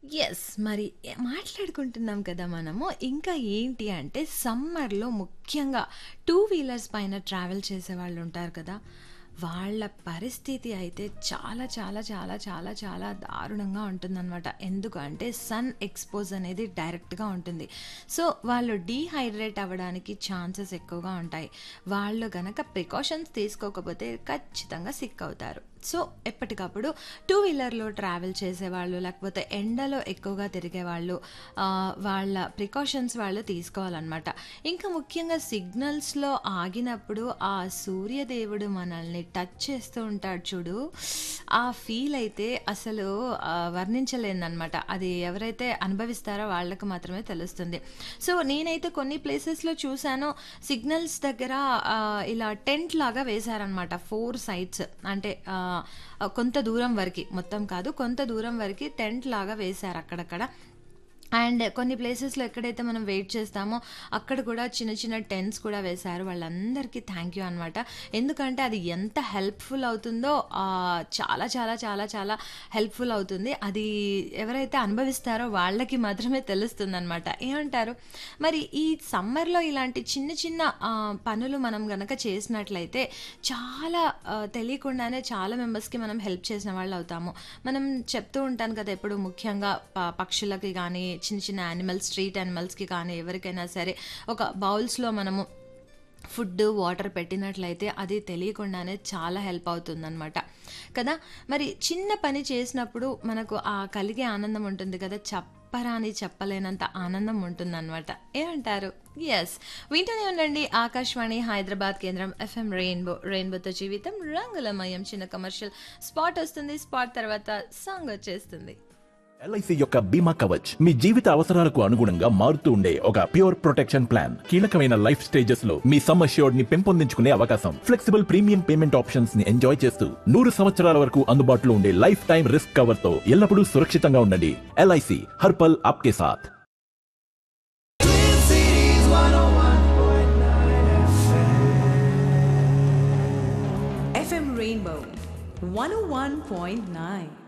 Yes. మరి ఎ మాట్లాడుకుంటున్నాం కదా మనము. ఇంకా ఏంటి అంటే సమ్మర్‌లో ముఖ్యంగా టూ వీలర్స్ పైన ట్రావెల్ చేసేవాళ్ళుంటారు కదా! వాళ్ళ పరిస్థితి అయితే చాలా చాలా చాలా చాలా చాలా దారుణంగా ఉంటుందనమాట. ఎందుకు అంటే సన్ ఎక్స్‌పోజ్ అనేది డైరెక్ట్‌గా ఉంటుంది. సో, వాళ్ళు డీహైడ్రేట్ అవ్వడానికి ఛాన్సెస్ ఎక్కువగా ఉంటాయి. వాళ్ళు గనక ప్రికాషన్స్ తీసుకోకపోతే ఖచ్చితంగా సిక్ అవుతారు. సో, ఎప్పటికప్పుడు టూ వీలర్‌లో ట్రావెల్ చేసేవాళ్ళు, లేకపోతే ఎండలో ఎక్కువగా తిరిగేవాళ్ళు ఆహ్, వాళ్ళ ప్రికాషన్స్ వాళ్ళు తీసుకోవాలనమాట. ఇంకా ముఖ్యంగా సిగ్నల్స్‌లో ఆగినప్పుడు ఆ సూర్యదేవుడు మనల్ని టచ్ చేస్తూ ఉంటాడు చూడు. ఆ ఫీల్ అయితే అసలు ఆహ్, వర్ణించలేనిదనమాట. అది ఎవరైతే అనుభవిస్తారో వాళ్ళకి మాత్రమే తెలుస్తుంది. సో, నేనైతే కొన్ని ప్లేసెస్‌లో చూసాను. సిగ్నల్స్ దగ్గర ఆహ్, ఇలా టెంట్ లాగా వేశారనమాట. 4 సైడ్స్ అంటే ఆహ్, కొంత దూరం వరకి మొత్తం కాదు. కొంత దూరం వరకి టెంట్ లాగా వేశారు అక్కడక్కడ. అండ్ కొన్ని ప్లేసెస్‌లో ఎక్కడైతే మనం వెయిట్ చేస్తామో అక్కడ కూడా చిన్న చిన్న టెంట్స్ కూడా వేశారు. వాళ్ళందరికీ థ్యాంక్ యూ అనమాట. ఎందుకంటే అది ఎంత హెల్ప్‌ఫుల్ అవుతుందో ఆహ్, చాలా చాలా చాలా చాలా హెల్ప్‌ఫుల్ అవుతుంది. అది ఎవరైతే అనుభవిస్తారో వాళ్ళకి మాత్రమే తెలుస్తుందనమాట. ఏమంటారు? మరి ఈ సమ్మర్‌లో ఇలాంటి చిన్న చిన్న ఆహ్, పనులు మనం గనక చేసినట్లయితే చాలా ఆహ్, తెలియకుండానే చాలా మెంబర్స్‌కి మనం హెల్ప్ చేసిన వాళ్ళవుతాము. మనం చెప్తూ ఉంటాను కదా! ఎప్పుడు ముఖ్యంగా ప పక్షులకి గానీ, చిన్న చిన్న యానిమల్స్ స్ట్రీట్ యానిమల్స్‌కి కానీ ఎవరికైనా సరే ఒక బౌల్స్‌లో మనము ఫుడ్, వాటర్ పెట్టినట్లయితే అది తెలియకుండానే చాలా హెల్ప్ అవుతుందనమాట. కదా! మరి చిన్న పని చేసినప్పుడు మనకు ఆ కలిగే ఆనందం ఉంటుంది కదా! చెప్పరాని చెప్పలేనంత ఆనందం ఉంటుందనమాట. ఏమంటారు? యెస్. వింటూనే ఉండండి ఆకాశవాణి హైదరాబాద్ కేంద్రం ఎఫ్ఎం రెయిన్బో. రెయిన్బోతో జీవితం రంగులమయం. చిన్న కమర్షియల్ స్పాట్ వస్తుంది. స్పాట్ తర్వాత సాంగ్ వచ్చేస్తుంది. ఎల్ఐసి యొక్క బీమా కవచ్ మీ జీవిత అవసరాలకు అనుగుణంగా మారుతూ ఉండే ఒక ప్యూర్ ప్రొటెక్షన్ ప్లాన్ కీలకమైన లైఫ్ స్టేజెస్ లో మీ సమ్ అష్యూర్డ్ ని పెంపొందించుకునే అవకాశం ఫ్లెక్సిబుల్ ప్రీమియం పేమెంట్ ఆప్షన్స్ ని ఎంజాయ్ చేస్తూ నూరు సంవత్సరాల వరకు అందుబాటులో ఉండే లైఫ్ టైం రిస్క్ కవర్ తో ఎల్లప్పుడూ సురక్షితంగా ఉండండి ఎల్ఐసి హర్పల్ ఆప్కే సాథ్ FM Rainbow 101.9